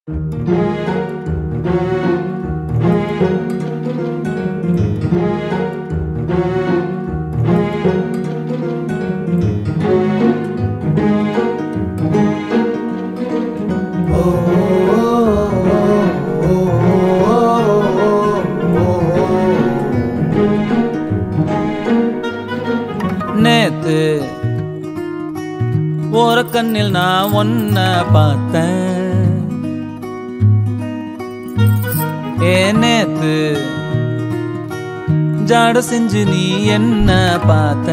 நேத்து ஓர கண்ணில் நான் ஒன்ன பார்த்தேன் ஏ நேத்து ஜாட செஞ்சு நீ என்ன பார்த்த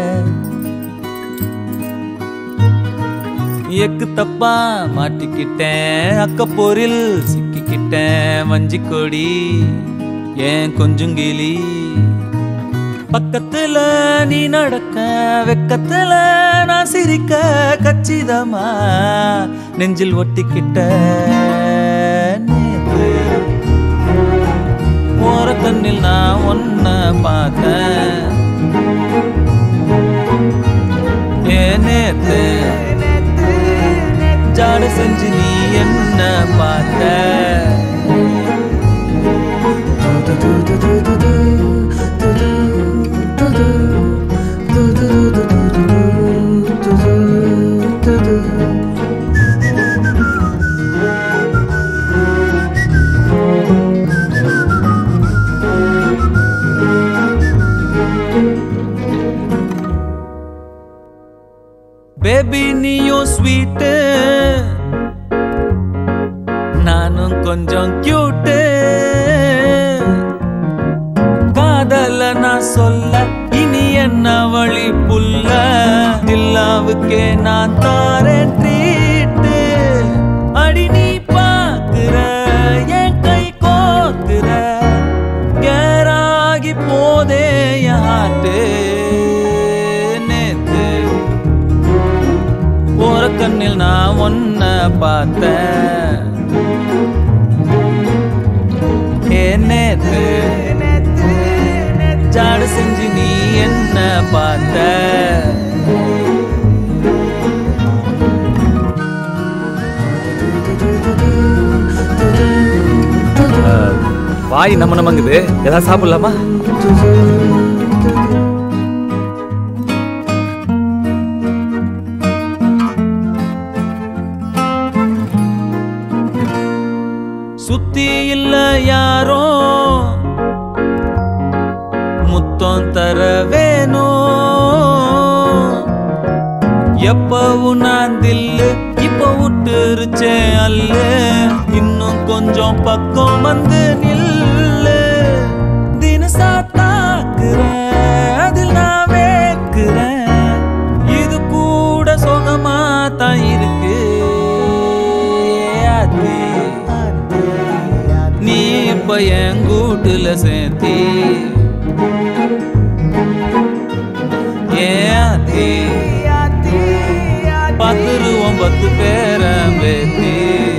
எக்கு தப்பா மாட்டிக்கிட்டேன் அக்கப்போரில் சிக்கிக்கிட்டேன் வஞ்சி கொடி ஏன் கொஞ்சுங்கிளி பக்கத்துல நீ நடக்க வெக்கத்துல நான் சிரிக்க கச்சிதமா நெஞ்சில் ஒட்டிக்கிட்ட நேத்து ஓர கண்ணில் நான் ஒன்ன பார்த்தேன் ஏ நேத்து ஜாட செஞ்சு நீ என்ன பார்த்த பேபி நீயும் ஸ்வீட்டு நானும் கொஞ்சம் கியூட்டு காதல நான் சொல்ல இனி என்ன வழி புல்ல தில்லாவுக்கே நான் தாரேன் ட்ரீட்டு அடி நீ பாக்குற என் கை கோக்குற கேராகி போதே என் ஹார்ட்டு நேத்து ஓர கண்ணில் நான் ஒன்ன பார்த்தேன் ஏ நேத்து ஜாடு செஞ்சு நீ என்ன பார்த்த வாய் நம்ம நமங்குது ஏதாவது சாப்பிடலாமா சுத்தி இல்ல யாரோ முத்தம் தர வேணும் எப்பவும் நான் தில்லு இப்ப விட்டுருச்சே அல்ல இன்னும் கொஞ்சம் பக்கம் வந்து நில்லு தினசா தாக்குறேன் அதில் நான் வேக்குறேன் இது கூட சுகமா தான் இருக்கு ஆத்தி. நீ இப்ப என் கூட்டுல சேர்த்தி ஏன் ஆத்தி? பத்துருவோம் பத்து பேரம் பேத்தி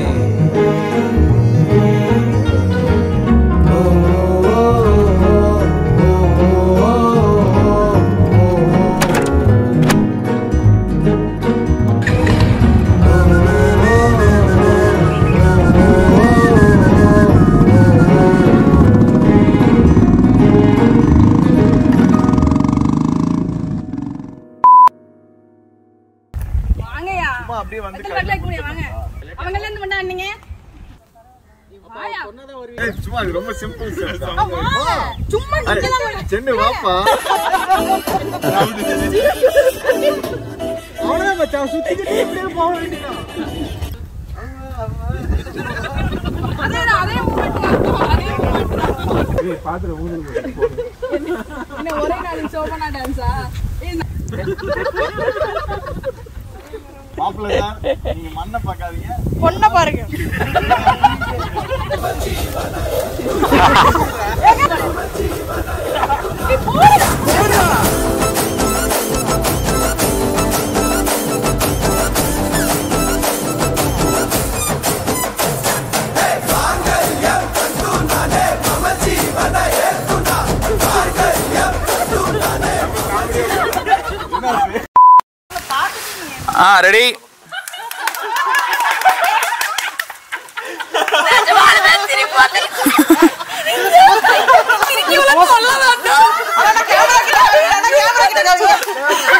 வாங்கயா அப்படியே வந்து வெத்தலை வெத்தலை கூடிய வாங்க அவங்க எல்லாம் இருந்து பண்ணாங்க வாயா ஏய், சும்மா இது ரொம்ப சிம்பிள் சார் ஆ, வா. சும்மா நிக்கலாம் வேணாம். சென்னு வாப்பா அவ்வளவுதான் மச்சான் சுத்திக்கிட்டு இப்படியே போக வேண்டியதான் அதேதான், அதே movement தான். அதே movement தான். ஏய் பாத்துற ஊருக்கு என்ன ஒரே நாள் சோபனா டான்ஸா மாப்பிள்ள சார் நீங்க மண்ணை பார்க்காதீங்க பொண்ணை பாருங்க ஆ ரெடி சொல்ல வேண்டாம். ஆனா நான் camera கிட்ட காமிக்கிறேன், நான் camera கிட்ட காமிக்கிறேன்.